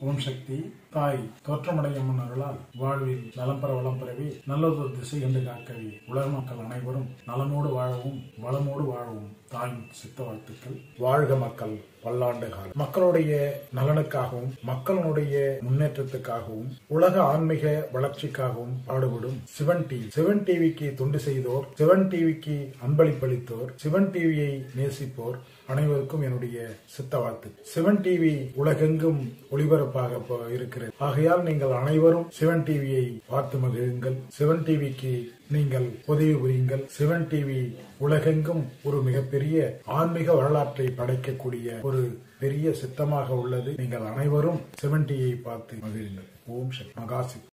ஓம் சக்தி தாய் தோற்றமடையும் முன்னர்களால் வாழ்வில் நலம் பெற வளம் பெறவே நல்லதொரு திசை என்று காக்கவே உலக மக்கள் அனைவரும் நலமோடு வாழவும் வளமோடு வாழவும் தாயின் சித்த வாழ்த்துக்கள் வாழ்க மக்கள் பல்லாண்டு காலம் மக்களுடைய நலனுக்காகவும் மக்களுடைய முன்னேற்றத்துக்காகவும் உலக ஆன்மீக வளர்ச்சிக்காகவும் பாடுபடும் சிவன் டிவி சிவன் டிவிக்கு தொண்டு செய்தோர் சிவன் டிவிக்கு அன்பளிப்பளித்தோர் சிவன் டிவியை நேசிப்போர் அனைவருக்கும் என்னுடைய சித்த வாழ்த்து சிவன் டிவி உலகெங்கும் ஒளிபரப்பாக ப- இருக்கிறது ஆகையால் நீங்கள் அனைவரும் சிவன் டிவியை பார்த்து மகிழுங்கள் சிவன் டிவிக்கு நீங்கள் உதவி புரியுங்கள் சிவன் டிவி உலகெங்கும் ஒரு மிகப்பெரிய ஆன்மீக வரலாற்றை படைக்கக்கூடிய ஒரு பெரிய சித்தமாக உள்ளது நீங்கள் அனைவரும் சிவன் டிவியை பார்த்து மகிழுங்கள் ஓம் சக்தி மகாசி